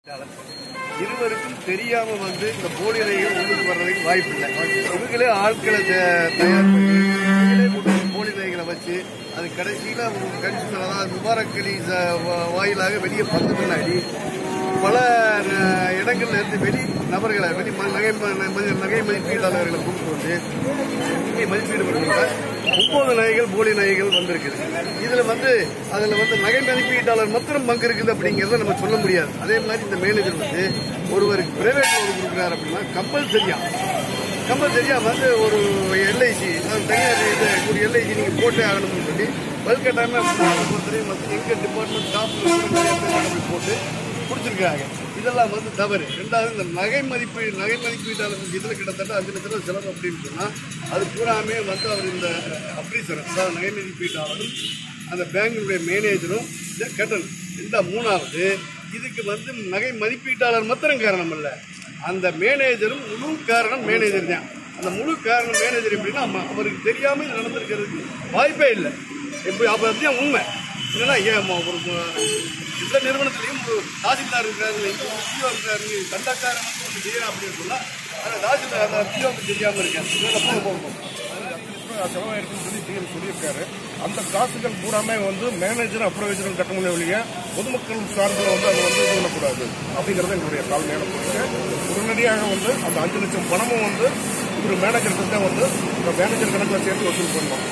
இருவருக்கும் தெரியாம வந்து இந்த போலி நகைகள் உள்ளுக்கு வர்றதுக்கு வாய்ப்பு இல்லை இவங்களே ஆட்களை தே- தயார் பண்ணி இவங்களே கொண்டு வந்து போலி நகைகளை வச்சு அது கடைசியில கன்சூமர் அதாவது முபாரக்கலி வாயிலாக வெளியே பத்து பின்னாடி பல அஹ், இடங்கள்ல இருந்து வெளி நபர்களை வெளி ம- நகை ம- மதி- நகை மதிப்பீட்டாளர்களை கூப்பிட்டு வந்து இங்கே மதிப்பீடு பண்ணுறாங்க முப்பது நகைகள் போலி நகைகள் வந்திருக்குது இதுல வந்து அதுல வந்து நகை மதிப்பீட்டாளர் மாத்திரம் பங்கு இருக்குது அப்படிங்கறத நம்ம சொல்ல முடியாது அதே மாதிரி இந்த மேனேஜர் வந்து ஒருவருக்கு பிரைவேட் லோன் கொடுக்குறாரு அப்படின்னா கம்பல்சரியா கம்பல்சரியா வந்து ஒரு எல்ஐசி தனியார் இது ஒரு எல்ஐசி நீங்க போட்டே ஆகணும்னு சொல்லி வல்கட்டாம பொறுத்தவரையும் மற்ற எங்க டிபார்ட்மெண்ட் ஸ்டாஃப் போட்டு கொடுத்துருக்காங்க இதெல்லாம் வந்து தவறு ரெண்டாவது இந்த நகை மதிப்பு நகை மதிப்பீட்டாளர் இதில் கிட்டத்தட்ட அஞ்சு லட்ச ரூபா செலவு அப்படின்னு சொன்னால் அது பூராமே வந்து அவர் இந்த அப்ரீசர் அதாவது நகை மதிப்பீட்டாளரும் அந்த பேங்கினுடைய மேனேஜரும் இதை கட்டணும் இந்த மூணாவது இதுக்கு வந்து நகை மதிப்பீட்டாளர் மாத்திரம் காரணம் இல்லை அந்த மேனேஜரும் முழு காரணம் மேனேஜர் தான் அந்த முழு காரணம் மேனேஜர் எப்படின்னா அவ- அவருக்கு தெரியாமல் இது நடந்திருக்கிறதுக்கு வாய்ப்பே இல்லை எப்படி அப்போ அதுதான் உண்மை இல்லைன்னா ஏன் ம- ஒரு ம- எந்த நிறுவனத்திலையும் ஒரு தாசில்தார் இருக்காரு இங்க ஒரு பிஓ இருக்காரு தண்டக்காரன் வந்து ஒன்று செய்யலாம் அப்படின்னு சொன்னா அந்த தாசில்தார் பிஓக்கு தெரியாமல் இருக்கேன் இதெல்லாம் போக போக போக. செலவாயிருக்குன்னு சொல்லி டிஎம் சொல்லியிருக்காரு அந்த காசுகள் பூராமே வந்து மேனேஜர் அப்ரவேஜரும் கட்ட முடியும் ஒழிய பொதுமக்கள் சார்பில் வந்து அது வந்து இது பண்ணக்கூடாது அப்படிங்கிறது எங்களுடைய தாழ்மையான கோரிக்கை உடனடியாக வந்து அந்த அஞ்சு லட்சம் பணமும் வந்து ஒரு மேனேஜர் தான் வந்து இந்த மேனேஜர் கணக்கில் சேர்த்து வசூல் பண்ணணும்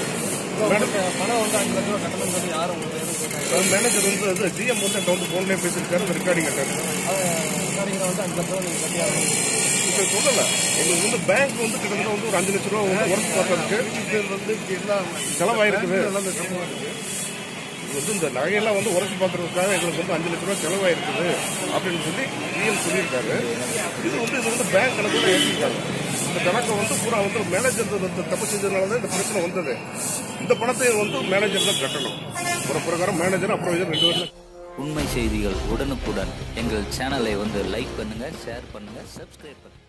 பணம் வந்து அஞ்சு லட்சம் ரூபா கட்டணும்னு சொல்லி யாரும் உங்களுக்கு எதுவும் கேட்டாங்க மேனேஜர் வந்து அது டிஎம் வந்து என்கிட்ட வந்து ஃபோன்லேயே பேசியிருக்காரு அந்த ரெக்கார்டிங் கேட்டாரு சரிங்க வந்து அஞ்சு லட்சம் ரூபா நீங்கள் கட்டி ஆகணும் இப்போ சொல்லலை எங்களுக்கு வந்து பேங்க் வந்து கிட்டத்தட்ட வந்து ஒரு அஞ்சு லட்ச ரூபா வந்து ஒர்க் பார்த்ததுக்கு இது வந்து எல்லாம் செலவாயிருக்குது எல்லாம் இந்த சம்பவம் இருக்கு இது வந்து இந்த நகையெல்லாம் வந்து உரைச்சி பார்க்கறதுக்காக எங்களுக்கு வந்து அஞ்சு லட்ச ரூபா செலவாயிருக்குது அப்படின்னு சொல்லி டிஎம் சொல்லியிருக்காரு இது வந்து இது வந்து பேங்க் கணக்கில் ஏற்றிருக்காங்க இந்த கணக்கை வந்து பூரா வந்து மேனேஜர் வந்து தப்பு செஞ்சதுனால தான் இந்த பிரச்சனை வந்தது இந்த பணத்தை வந்து மேனேஜர் தான் கட்டணும் ஒரு பிரகாரம் மேனேஜர் அப்புறம் ரெண்டு பேரும் உண்மை செய்திகள் உடனுக்குடன் எங்கள் சேனலை வந்து லைக் பண்ணுங்க ஷேர் பண்ணுங்க சப்ஸ்கிரைப் பண்ணுங்க